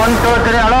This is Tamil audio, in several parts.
One two three hello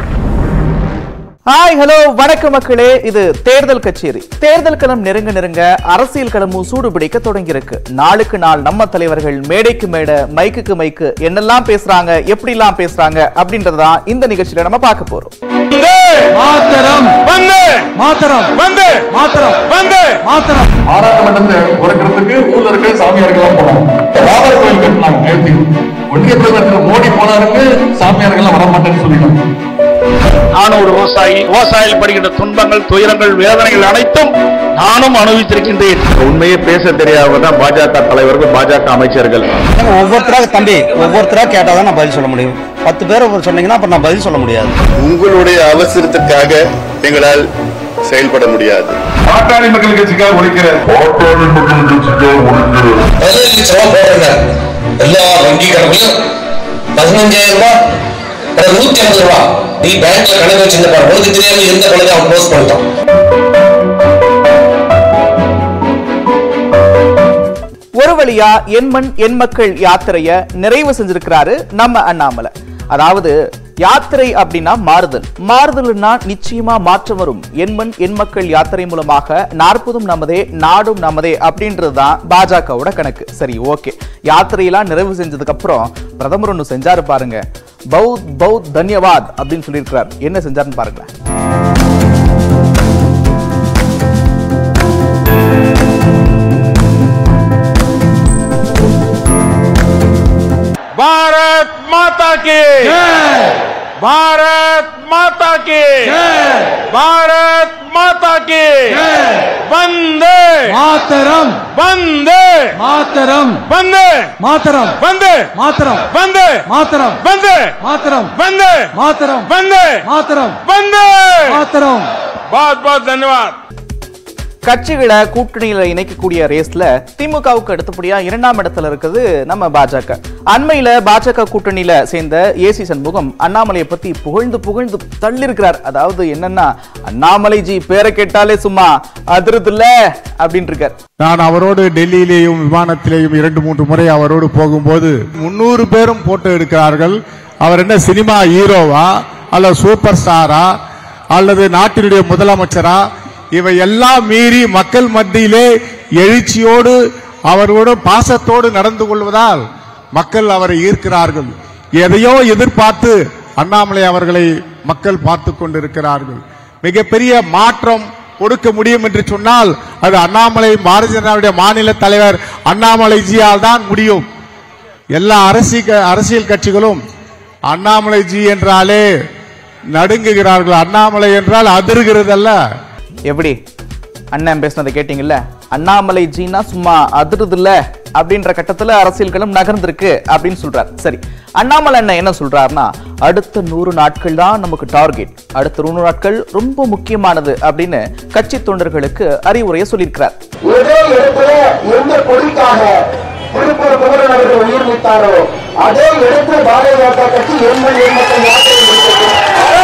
hi hello வணக்கம் மக்களே இது தேர்தல் கச்சேரி தேர்தல் களம் நெருங்க நெருங்க அரசியல் களமும் சூடு பிடிக்க தொடங்கியிருக்கு நாளுக்கு நாள் நம்ம தலைவர்கள் மேடைக்கு மேடை மைக்குக்கு மைக்கு என்னெல்லாம் பேசுறாங்க எப்படிலாம் பேசுறாங்க அப்படின்றதான் இந்த நிகழ்ச்சியில நம்ம பார்க்க போறோம் மாத்திரம் வந்து மாத்திரம் வந்து மாத்திரம் வந்து மாத்திரம் பாராளுமன்றத்தை குறைக்கிறதுக்கு ஊர்ல இருக்க சாமியார்கள்லாம் போனோம் ராமர் கோயில் கட்டினாங்க நேர்த்தி ஒன்றிய பிரதமர் மோடி போனாருக்கு சாமியார்கள்லாம் வரமாட்டேன்னு சொல்லிட்டாங்க நானும் ஒரு விவசாயி விவசாயிகள் படுகின்ற துன்பங்கள் துயரங்கள் வேதனைகள் அனைத்தும் நானும் அனுபவித்திருக்கின்றேன் உண்மையே பேச தெரியாதவங்க தான் பாஜக தலைவர்கள் பாஜக அமைச்சர்கள் ஒவ்வொருத்தராக தம்பி ஒவ்வொருத்தராக கேட்டால் தான் நான் பதில் சொல்ல முடியும் பத்து பேர் சொன்னீங்கன்னா அப்புறம் நான் பதில் சொல்ல முடியாது உங்களுடைய அவசரத்துக்காக எங்களால் செயல்பட முடியாது பாட்டாளி மக்கள் கட்சிக்காக ஒழிக்கிற பாட்டாளி மக்கள் கட்சிக்காக ஒழிக்கிற பதினஞ்சு லட்சம் ரூபாய் போடுறேங்க எல்லா வங்கி கணக்குலையும் பதினஞ்சாயிரம் ரூபாய் அப்புறம் நூத்தி ஐம்பது ரூபாய் நீ பேங்க்ல கணக்கு வச்சிருந்த பாரு உனக்கு தெரியாம எந்த கணக்கு அவன் க்ளோஸ் பண்ணிட்டான் ஒரு வழியா என் மண் என் மக்கள் யாத்திரைய நிறைவு செஞ்சிருக்கிறாரு நம்ம அண்ணாமலை அதாவது யாத்திரை அப்படின்னா மாறுதல் மாறுதல்னா நிச்சயமா மாற்றம் வரும் என் மண் என் மக்கள் யாத்திரை மூலமாக நாற்பதும் நமதே நாடும் நமதே அப்படின்றதுதான் பாஜகவோட கணக்கு சரி ஓகே யாத்திரையெல்லாம் நிறைவு செஞ்சதுக்கு அப்புறம் பிரதமர் ஒன்று செஞ்சாரு பாருங்க பௌத் பௌத் தன்யவாத் அப்படின்னு சொல்லியிருக்கிறார் என்ன செஞ்சாருன்னு பாருங்களேன் பாரத் மாதா கி பாரத் மாதா கி பாரத் மாதா கி வந்தே மாத்திரம் வந்தே மாத்திரம் வந்தே மாத்திரம் வந்தே மாத்திரம் வந்தே மாத்திரம் வந்தே மாத்திரம் வந்தே மாத்திரம் வந்தே மாத்திரம் வந்தே மாத்திரம் बहुत बहुत धन्यवाद கட்சிகளை கூட்டணியில இணைக்கக்கூடிய ரேஸ்ல திமுகவுக்கு அடுத்தபடியா இரண்டாம் இடத்துல இருக்குது நம்ம பாஜக அண்மையில பாஜக கூட்டணியில சேர்ந்த ஏசி சண்முகம் அண்ணாமலையை பத்தி புகழ்ந்து புகழ்ந்து தள்ளிருக்கிறார் அதாவது என்னன்னா அண்ணாமலை ஜி பேரை கேட்டாலே சும்மா அதிருதுல்ல அப்படின்னு இருக்கார் நான் அவரோடு டெல்லியிலேயும் விமானத்திலேயும் இரண்டு மூன்று முறை அவரோடு போகும்போது முன்னூறு பேரும் போட்டோ எடுக்கிறார்கள் அவர் என்ன சினிமா ஹீரோவா அல்லது சூப்பர் ஸ்டாரா அல்லது நாட்டினுடைய முதலமைச்சரா இவை எல்லாம் மீறி மக்கள் மத்தியிலே எழுச்சியோடு அவரோடு பாசத்தோடு நடந்து கொள்வதால் மக்கள் அவரை ஈர்க்கிறார்கள் எதையோ எதிர்பார்த்து அண்ணாமலை அவர்களை மக்கள் பார்த்து கொண்டிருக்கிறார்கள் மிகப்பெரிய மாற்றம் கொடுக்க முடியும் என்று சொன்னால் அது அண்ணாமலை பாரதிய ஜனதாவுடைய மாநில தலைவர் அண்ணாமலை ஜியால் தான் முடியும் எல்லா அரசியல் அரசியல் கட்சிகளும் அண்ணாமலை ஜி என்றாலே நடுங்குகிறார்கள் அண்ணாமலை என்றால் அதிர்கிறதல்ல எப்படி அண்ணன் பேசுனதை கேட்டீங்கல்ல அண்ணாமலை ஜீனா சும்மா அதிருதுல்ல அப்படின்ற கட்டத்துல அரசியல்களும் நகர்ந்திருக்கு அப்படின்னு சொல்றார் சரி அண்ணாமலை அண்ணன் என்ன சொல்றாருன்னா அடுத்த நூறு நாட்கள் தான் நமக்கு டார்கெட் அடுத்த நூறு நாட்கள் ரொம்ப முக்கியமானது அப்படின்னு கட்சி தொண்டர்களுக்கு அறிவுரையை சொல்லியிருக்கிறார் ஒரே இடத்துல எந்த கொடிக்காக திருப்பூர் குமரன் அவர்கள் உயிர் நீத்தாரோ அதே இடத்துல பாரதிய ஜனதா கட்சி எண்பது எண்பத்தி யாத்திரை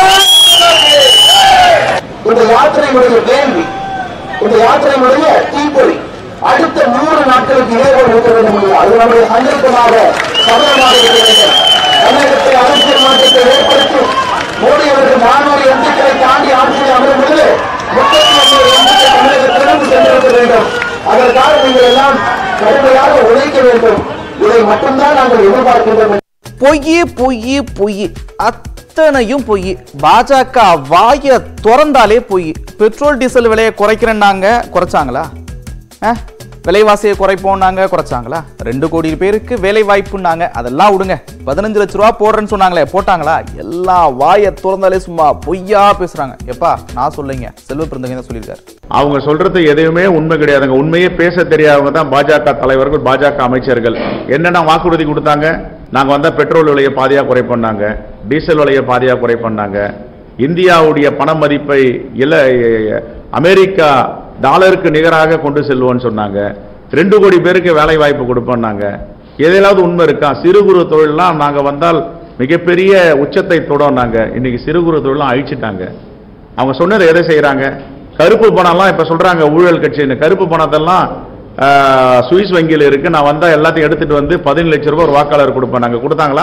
முடித்தது இந்த யாத்திரையுடைய வேள்வி இந்த யாத்திரையுடைய தீப்பொறி அடுத்த நூறு நாட்களுக்கு இடைவெளி இருக்க வேண்டும் என்று அது நம்முடைய சந்தர்ப்பமாக சபலமாக இருக்க வேண்டும் தமிழகத்தில் அரசியல் மாற்றத்தை ஏற்படுத்தி மோடி அவர்கள் நானூறு எம்பிக்களை தாண்டி ஆட்சியில் அமரும் பொழுது முப்பத்தி ஒன்பது எம்பிக்கள் தமிழகத்திலிருந்து சென்றிருக்க வேண்டும் அதற்காக நீங்கள் எல்லாம் கடுமையாக உழைக்க வேண்டும் இதை மட்டும்தான் நாங்கள் எதிர்பார்க்கின்றோம் பொய் பொய் பொய் அத்தனையும் பொய் பாஜக வாய திறந்தாலே பொய் பெட்ரோல் டீசல் விலையை குறைக்கிறேன்னாங்க குறைச்சாங்களா அஹ், விலைவாசியை குறைப்போம்னாங்க குறைச்சாங்களா ரெண்டு கோடி பேருக்கு வேலை வாய்ப்புன்னாங்க அதெல்லாம் விடுங்க பதினஞ்சு லட்ச ரூபா போடுறேன்னு சொன்னாங்களே போட்டாங்களா எல்லாம் வாயை திறந்தாலே சும்மா பொய்யா பேசுறாங்க எப்பா நான் சொல்லுங்க செல்வ பிறந்தங்க தான் சொல்லியிருக்காரு அவங்க சொல்றது எதையுமே உண்மை கிடையாதுங்க உண்மையே பேச தெரியாதவங்க தான் பாஜக தலைவர்கள் பாஜக அமைச்சர்கள் என்னென்ன வாக்குறுதி கொடுத்தாங்க நாங்க வந்தா பெட்ரோல் விலையை பாதியா குறை பண்ணாங்க டீசல் விலையை பாதியா குறை பண்ணாங்க இந்தியாவுடைய பண மதிப்பை இல்ல அமெரிக்கா டாலருக்கு நிகராக கொண்டு செல்வோம்னு சொன்னாங்க ரெண்டு கோடி பேருக்கு வேலை வாய்ப்பு கொடுப்போம்னாங்க எதையாவது உண்மை இருக்கா சிறு குறு தொழில்லாம் நாங்க வந்தால் மிகப்பெரிய உச்சத்தை தொடோம்னாங்க இன்னைக்கு சிறு குறு தொழிலாம் அழிச்சிட்டாங்க அவங்க சொன்னதை எதை செய்யறாங்க கருப்பு பணம்லாம் இப்ப சொல்றாங்க ஊழல் கட்சின்னு கருப்பு பணத்தெல்லாம் ஆஹ், சுவிஸ் வங்கியில் இருக்கு நான் வந்தா எல்லாத்தையும் எடுத்துட்டு வந்து பதினேழு லட்சம் ரூபாய் ஒரு வாக்காளர் கொடுப்பேன் நாங்க கொடுத்தாங்களா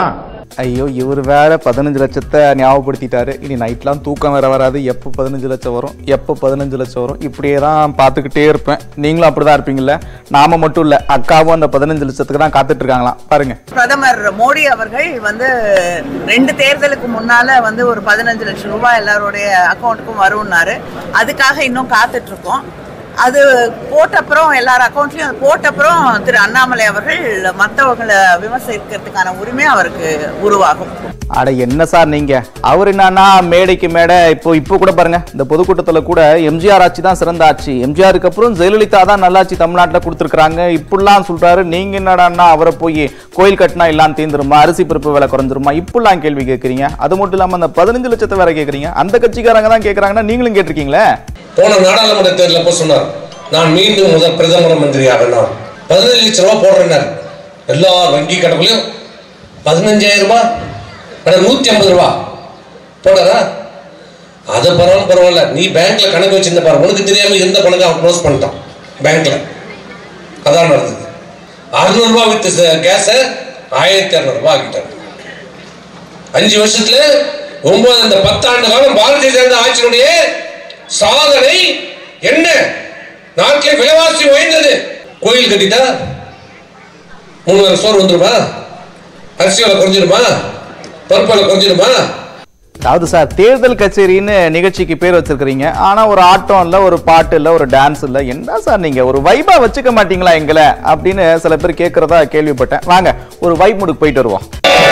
ஐயோ இவர் வேற பதினஞ்சு லட்சத்தை ஞாபகப்படுத்திட்டாரு இனி நைட்லாம் தூக்கம் வேற வராது எப்போ பதினஞ்சு லட்சம் வரும் எப்போ பதினஞ்சு லட்சம் வரும் இப்படியே தான் பார்த்துக்கிட்டே இருப்பேன் நீங்களும் அப்படிதான் இருப்பீங்கல்ல நாம மட்டும் இல்ல அக்காவும் அந்த பதினஞ்சு லட்சத்துக்கு தான் காத்துட்டு இருக்காங்களாம் பாருங்க பிரதமர் மோடி அவர்கள் வந்து ரெண்டு தேர்தலுக்கு முன்னால வந்து ஒரு பதினஞ்சு லட்சம் ரூபாய் எல்லாருடைய அக்கௌண்ட்டுக்கும் வரும்னாரு அதுக்காக இன்னும் காத்துட்டு இருக்கோம் அது போட்டப்புறம் எல்லார் அக்கௌண்ட்லயும் அது போட்டப்புறம் திரு அண்ணாமலை அவர்கள் மற்றவங்களை விமர்சிக்கிறதுக்கான உரிமை அவருக்கு உருவாகும் அட என்ன சார் நீங்க அவர் என்னன்னா மேடைக்கு மேடை இப்போ இப்போ கூட பாருங்க இந்த பொதுக்கூட்டத்துல கூட எம்ஜிஆர் ஆட்சி தான் சிறந்த ஆட்சி எம்ஜிஆருக்கு அப்புறம் ஜெயலலிதா தான் நல்லாட்சி தமிழ்நாட்டில் கொடுத்துருக்காங்க இப்படிலாம் சொல்றாரு நீங்க என்னடான்னா அவரை போய் கோயில் கட்டினா எல்லாம் தீந்துருமா அரிசி பருப்பு விலை குறைஞ்சிருமா இப்படிலாம் கேள்வி கேட்குறீங்க அது மட்டும் இல்லாம அந்த பதினஞ்சு லட்சத்தை வேற கேட்குறீங்க அந்த கட்சிக்காரங்க தான் கேட்குறாங்கன்னா நீங்களும் கேட்டிருக்கீங்களே போன நாடாளுமன்ற தேர்தலில் அப்போ சொன்னார் நான் மீண்டும் முதல் பிரதம மந்திரியாக நான் பதினஞ்சு லட்சம் ரூபாய் போடுறேன்னார் எல்லா வங்கி கணக்குலையும் பதினஞ்சாயிரம் ரூபாய் அட நூத்தி ஐம்பது ரூபா போடாரா அது பரவாயில்ல பரவாயில்ல நீ பேங்க்ல கணக்கு வச்சிருந்த பாரு உனக்கு தெரியாம எந்த பணத்தை அவன் க்ளோஸ் பண்ணிட்டான் பேங்க்ல அதான் நடந்தது அறுநூறு ரூபாய் வித்து கேஸ ஆயிரத்தி அறுநூறு ரூபாய் ஆக்கிட்டாங்க அஞ்சு வருஷத்துல ஒன்பது அந்த பத்தாண்டு காலம் பாரதிய ஜனதா ஆட்சியினுடைய சாதனை என்ன நாட்டிலே விலைவாசி உயர்ந்தது கோயில் கட்டிட்டா மூணு வேளை சோறு வந்துருமா அரிசி விலை குறைஞ்சிருமா பருப்பு விலை குறைஞ்சிருமா அதாவது சார் தேர்தல் கச்சேரின்னு நிகழ்ச்சிக்கு பேர் வச்சிருக்கிறீங்க ஆனா ஒரு ஆட்டம் இல்ல ஒரு பாட்டு இல்ல ஒரு டான்ஸ் இல்ல என்ன சார் நீங்க ஒரு வைபா வச்சுக்க மாட்டீங்களா எங்களை அப்படின்னு சில பேர் கேட்கறதா கேள்விப்பட்டேன் வாங்க ஒரு வைப் முடுக்கு போயிட்டு வருவோம்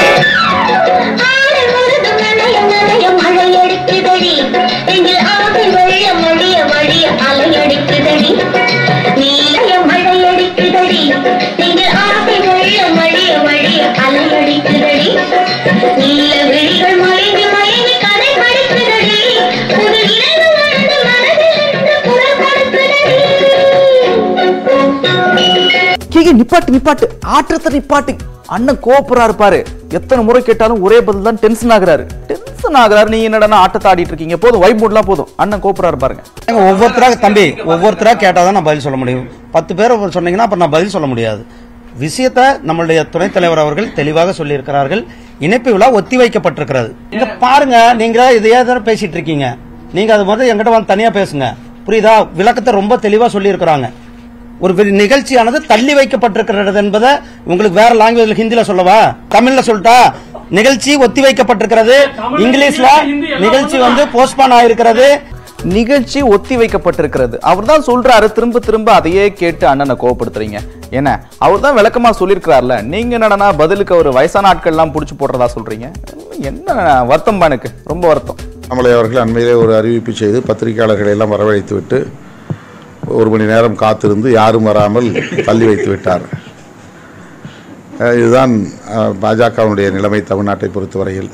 கேங்க நிப்பாட்டு நிப்பாட்டு ஆற்றத்தை நிப்பாட்டு அண்ணன் கோபுரா இருப்பாரு எத்தனை முறை கேட்டாலும் ஒரே பதில் தான் டென்ஷன் ஆகுறாரு டென்ஷன் ஆகுறாரு நீங்க என்னடா ஆட்டத்தை ஆடிட்டு இருக்கீங்க போதும் வைப் மூட்லாம் போதும் அண்ணன் கோபுரா இருப்பாருங்க ஏங்க, ஒவ்வொருத்தராக தம்பி ஒவ்வொருத்தராக கேட்டால் தான் நான் பதில் சொல்ல முடியும் பத்து பேர் சொன்னீங்கன்னா அப்புறம் நான் பதில் சொல்ல முடியாது விஷயத்தை நம்மளுடைய துணைத் தலைவர் அவர்கள் தெளிவாக சொல்லியிருக்கிறார்கள் இணைப்பு விழா ஒத்தி வைக்கப்பட்டிருக்கிறது இங்க பாருங்க நீங்க இதையே தானே பேசிட்டு இருக்கீங்க நீங்க அது முதல்ல எங்கிட்ட வந்து தனியா பேசுங்க புரியுதா விளக்கத்தை ரொம்ப தெளிவா சொல்லியிருக்கிறாங்க ஒரு வி- நிகழ்ச்சியானது தள்ளி வைக்கப்பட்டிருக்கிறது என்பதை உங்களுக்கு வேற லாங்குவேஜ்ல ஹிந்தில சொல்லவா தமிழ்ல சொல்லட்டா நிகழ்ச்சி ஒத்தி வைக்கப்பட்டிருக்கிறது இங்கிலீஷ்ல நிகழ்ச்சி வந்து போஸ்ட்பான் ஆயிருக்கிறது நிகழ்ச்சி ஒத்தி வைக்கப்பட்டிருக்கிறது அவர் தான் சொல்றாரு திரும்ப திரும்ப அதையே கேட்டு அண்ணனை கோவப்படுத்துறீங்க என்ன அவர் தான் விளக்கமா சொல்லியிருக்கிறார்ல நீங்க என்னடனா பதிலுக்கு ஒரு வயசான ஆட்கள்லாம் புடிச்சு போடுறதா சொல்றீங்க என்ன வருத்தம் எனக்கு ரொம்ப வருத்தம் அமலை அவர்கள் அண்மையிலே ஒரு அறிவிப்பு செய்து பத்திரிகையாளர்களை எல்லாம் வரவழைத்து விட்டு ஒரு மணி நேரம் காத்திருந்து யாரும் வராமல் தள்ளி வைத்து விட்டார் அஹ் இதுதான் அஹ், பாஜகவினுடைய நிலைமை தமிழ்நாட்டை பொறுத்தவரையில்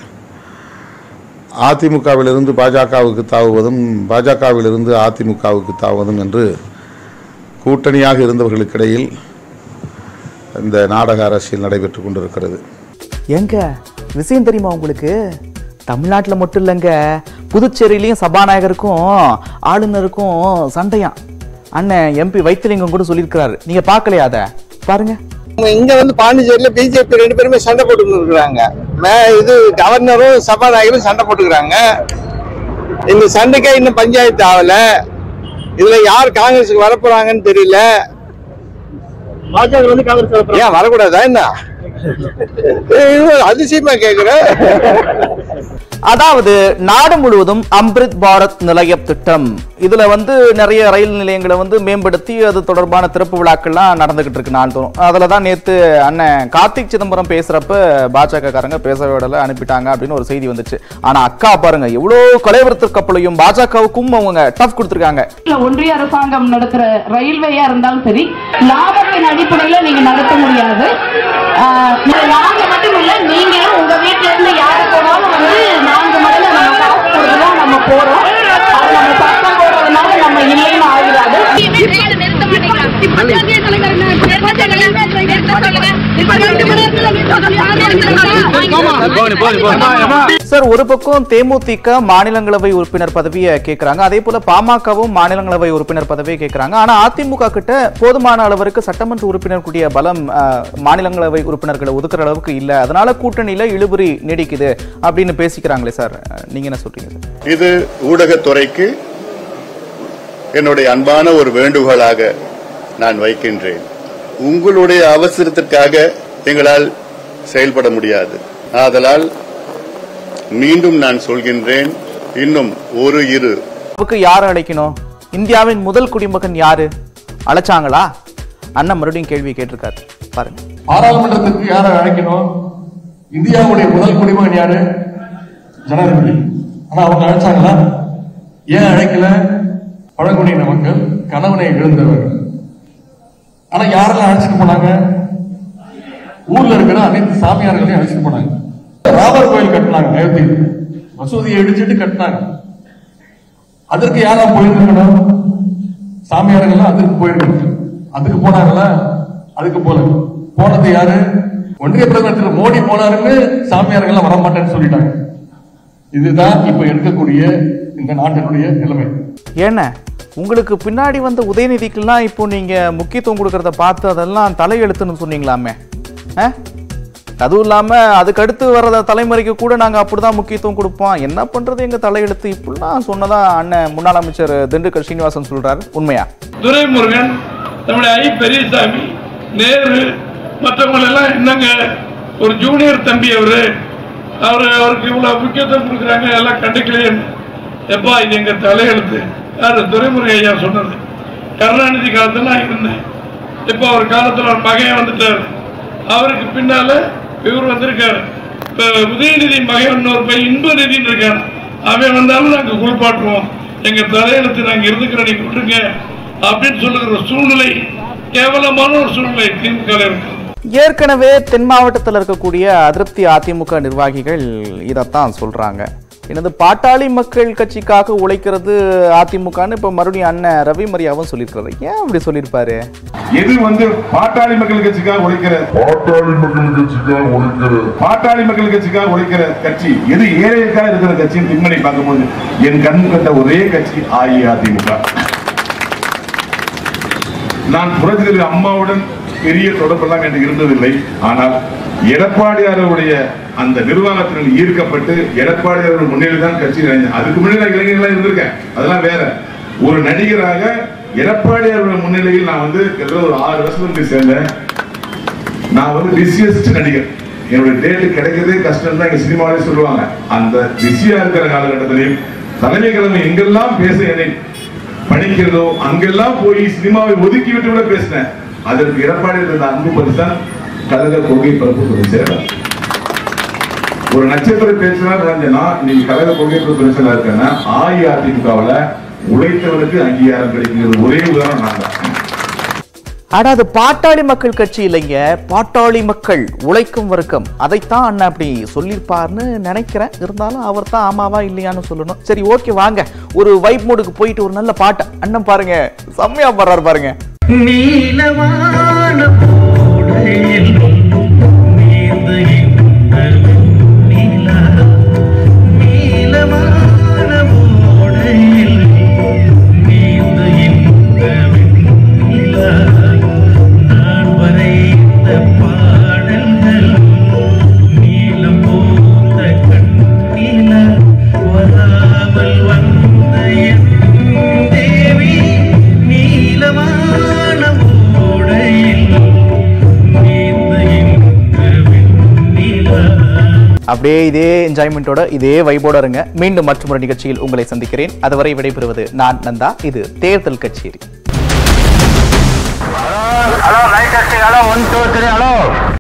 அதிமுகவிலிருந்து பாஜகவுக்கு தாவுவதும் பாஜகவிலிருந்து அதிமுகவுக்கு தாவுவதும் என்று கூட்டணியாக இருந்தவர்களுக்கிடையில் இந்த நாடக அரசியல் நடைபெற்று கொண்டிருக்கிறது எங்க விஷயம் தெரியுமா உங்களுக்கு தமிழ்நாட்டில் மட்டும் இல்லைங்க புதுச்சேரியிலையும் சபாநாயகருக்கும் ஆளுநருக்கும் சண்டையாம் அண்ணன் எம்பி வைத்திலிங்கம் கூட சொல்லியிருக்கிறாரு நீங்க பார்க்கலையா அதை பாருங்க இங்க வந்து பாண்டிச்சேரியில பிஜேபி ரெண்டு பேருமே சண்டை போட்டுன்னு இருக்கிறாங்க மே- இது கவர்னரும் சபாநாயகரும் சண்டை போட்டுக்கிறாங்க இந்த சண்டைக்கே இன்னும் பஞ்சாயத்து ஆகல இதுல யார் காங்கிரஸுக்கு வரப்போறாங்கன்னு தெரியல பாஜக வந்து காங்கிரஸ் ஏன் வரக்கூடாதா என்ன இது அதிசயமா கேக்குறேன் அதாவது நாடு முழுவதும் அம்ரித் பாரத் நிலைய திட்டம் இதுல வந்து நிறைய ரயில் நிலையங்களை வந்து மேம்படுத்தி அது தொடர்பான திறப்பு விழாக்கள்லாம் நடந்துகிட்டு இருக்கு நாள்தோறும் அதுல தான் நேத்து அண்ணன் கார்த்திக் சிதம்பரம் பேசுறப்ப பாஜக காரங்க பேச விடல அனுப்பிட்டாங்க அப்படின்னு ஒரு செய்தி வந்துச்சு ஆனா அக்கா பாருங்க எவ்வளவு கொலைவரத்து கப்பலையும் பாஜகவுக்கும் அவங்க டஃப் கொடுத்திருக்காங்க இல்ல ஒன்றிய அரசாங்கம் நடத்துற ரயில்வேயா இருந்தாலும் சரி லாபத்தின் அடிப்படையில நீங்க நடத்த முடியாது ஆஹ் நீங்க நாங்க மட்டும் இல்ல நீங்க உங்க வீட்ல இருந்து யாரு போனாலும் வந்து நான்கு மடங்கு நம்ம காசு கொடுத்துதான் நம்ம போறோம் அது நம்ம சட்டம் போடுறதுனால நம்ம இல்லைன்னு ஆகிறாது சார் ஒரு பக்கம் தேமுதிக மாநிலங்களவை உறுப்பினர் பதவியை கேக்குறாங்க அதே போல பாமகவும் மாநிலங்களவை உறுப்பினர் பதவியை கேக்குறாங்க ஆனா அதிமுக கிட்ட போதுமான அளவிற்கு சட்டமன்ற உறுப்பினர் கூடிய பலம் அஹ், மாநிலங்களவை உறுப்பினர்களை ஒதுக்குற அளவுக்கு இல்ல அதனால கூட்டணியில இழுபறி நீடிக்குது அப்படின்னு பேசிக்கிறாங்களே சார் அஹ், நீங்க என்ன சொல்றீங்க சார் இது ஊடகத்துறைக்கு என்னுடைய அன்பான ஒரு வேண்டுகோளாக நான் வைக்கின்றேன் உங்களுடைய அவசரத்திற்காக எங்களால் செயல்பட முடியாது ஆதலால் மீண்டும் நான் சொல்கின்றேன் இன்னும் ஒரு இரு அதுக்கு யாரை அழைக்கணும் இந்தியாவின் முதல் குடிமகன் யாரு அழைச்சாங்களா அண்ணன் மறுபடியும் கேள்வி கேட்டிருக்காரு பாருங்க பாராளுமன்றத்துக்கு யாரை அழைக்கணும் இந்தியாவுடைய முதல் குடிமகன் யாரு ஜனாதிபதி ஆனா அவங்க அழைச்சாங்களா ஏன் அழைக்கல பழங்குடியின மக்கள் கணவனை இழந்தவர் ஆனா யாரெல்லாம் அழைச்சிட்டு போனாங்க ஊர்ல இருக்கிற அனைத்து சாமியார்களையும் அழைச்சிட்டு போனாங்க ராமர் கோயில் கட்டினாங்க அயோத்தியில் மசூதியை இடிச்சிட்டு கட்டினாங்க அதற்கு யாரா போயிருக்கணும் சாமியார்கள் அதுக்கு போயிருக்கணும் அதுக்கு போனாங்களா அதுக்கு போல போனது யாரு ஒன்றிய பிரதமர் திரு மோடி போனாருன்னு சாமியார்கள் வர மாட்டேன்னு சொல்லிட்டாங்க இதுதான் இப்ப இருக்கக்கூடிய இந்த நாட்டினுடைய நிலைமை என்ன உங்களுக்கு பின்னாடி வந்த உதயநிதிக்கெல்லாம் இப்போ நீங்க முக்கியத்துவம் கொடுக்கறத பார்த்து அதெல்லாம் தலையெழுத்துன்னு சொன்னீங்களாமே ஆ? அதுவும் இல்லாம அதுக்கு அடுத்து வர்ற தலைமுறைக்கு கூட நாங்க அப்படிதான் முக்கியத்துவம் கொடுப்போம் என்ன பண்றது எங்க தலையெழுத்து இப்படிலாம் சொன்னதா அண்ணன் முன்னாள் அமைச்சர் திண்டுக்கல் ஸ்ரீனிவாசன் சொல்றாரு உண்மையா துரைமுருகன் நம்முடைய ஐ பெரியசாமி நேரு மற்றவங்க எல்லாம் என்னங்க ஒரு ஜூனியர் தம்பி அவரு அவரு அவருக்கு இவ்வளவு முக்கியத்துவம் கொடுக்குறாங்க எல்லாம் கண்டுக்கலையே எப்பா இது எங்க தலையெழுத்து யாரு துரைமுருகன் ஐயா சொன்னது கருணாநிதி காலத்துல நான் இருந்தேன் இப்போ அவர் காலத்துல ஒரு மகன் வந்துட்டாரு அவருக்கு பின்னால இவர் வந்திருக்காரு இப்ப உதயநிதி மகன் இன்னொரு பையன் இன்பநிதின்னு இருக்காரு அவன் வந்தாலும் நாங்க குளிப்பாட்டுவோம் எங்க தலையெழுத்து நாங்க இருந்துக்கிற நீங்க விட்டுருங்க அப்படின்னு சொல்லுகிற சூழ்நிலை கேவலமான ஒரு சூழ்நிலை திமுக இருக்கு ஏற்கனவே தென் மாவட்டத்தில் இருக்கக்கூடிய அதிருப்தி அதிமுக நிர்வாகிகள் இதைத்தான் சொல்றாங்க எனது பாட்டாளி மக்கள் கட்சிக்காக உழைக்கிறது அதிமுகன்னு இப்ப மறுபடியும் அண்ணன் ரவி மரியாவும் சொல்லியிருக்காரு ஏன் அப்படி சொல்லியிருப்பாரு எது வந்து பாட்டாளி மக்கள் கட்சிக்காக உழைக்கிற பாட்டாளி மக்கள் கட்சிக்காக உழைக்கிற பாட்டாளி மக்கள் கட்சிக்காக உழைக்கிற கட்சி எது ஏழைக்காக இருக்கிற கட்சின்னு பின்னணி பார்க்கும்போது என் கண் கண்ட ஒரே கட்சி அஇஅதிமுக நான் புரட்சிதலை அம்மாவுடன் பெரிய தொடர்பெல்லாம் எனக்கு இருந்ததில்லை ஆனால் எடப்பாடியாருடைய அந்த நிர்வாகத்தினால் ஈர்க்கப்பட்டு எடப்பாடியார் முன்னிலையில் தான் கட்சி இணைந்தேன் அதுக்கு முன்னாடி நான் இளைஞர்களா இருந்திருக்கேன் அதெல்லாம் வேற ஒரு நடிகராக எடப்பாடியாருடைய முன்னிலையில் நான் வந்து கிட்டத்தட்ட ஒரு ஆறு வருஷத்துக்கு சேர்ந்தேன் நான் வந்து பிஸியஸ்ட் நடிகர் என்னுடைய டேட் கிடைக்கிறதே கஷ்டம் தான் எங்க சினிமாவிலே சொல்லுவாங்க அந்த பிஸியா இருக்கிற காலகட்டத்திலையும் தலைமை கிழமை எங்கெல்லாம் பேச என்னை பணிக்கிறதோ அங்கெல்லாம் போய் சினிமாவை ஒதுக்கி விட்டு கூட பேசினேன் அதற்கு எடப்பாடி இருந்த அன்பு பரிசான் கழக கொள்கை பரப்பு துறை செயலர் ஒரு நட்சத்திர பேச்சுனா நினைஞ்சேன்னா நீங்க கழக கொள்கை பரப்பு துறை செயலர் இருக்கேன்னா அஇஅதிமுகவுல உழைத்தவனுக்கு அங்கீகாரம் கிடைக்கிறது ஒரே உதாரணம் நான் தான் ஆனா அது பாட்டாளி மக்கள் கட்சி இல்லைங்க பாட்டாளி மக்கள் உழைக்கும் வர்க்கம் அதைத்தான் அண்ணன் அப்படி சொல்லியிருப்பார்னு நினைக்கிறேன் இருந்தாலும் அவர் தான் ஆமாவா இல்லையான்னு சொல்லணும் சரி ஓகே வாங்க ஒரு வைப் மூடுக்கு போயிட்டு ஒரு நல்ல பாட்டு அண்ணன் பாருங்க செம்மையா பாடுறாரு பாருங்க நீலவான போடையில் நீந்து இந்த நிலா. நீலவான போடையில் நீந்து இந்த நிலா. நான் வரைந்த பாடல்கள் நீலம் பூத்த கண்ணில வராமல் வந்த என் தேவி நீலவான ஓடையில் நீந்த இந்த வெண்ணிலா அப்படியே இதே என்ஜாய்மெண்ட்டோட இதே வைபோட இருங்க மீண்டும் மற்றொரு நிகழ்ச்சியில் உங்களை சந்திக்கிறேன் அதுவரை விடைபெறுவது நான் நந்தா இது தேர்தல் கச்சேரி hello right hello one two three hello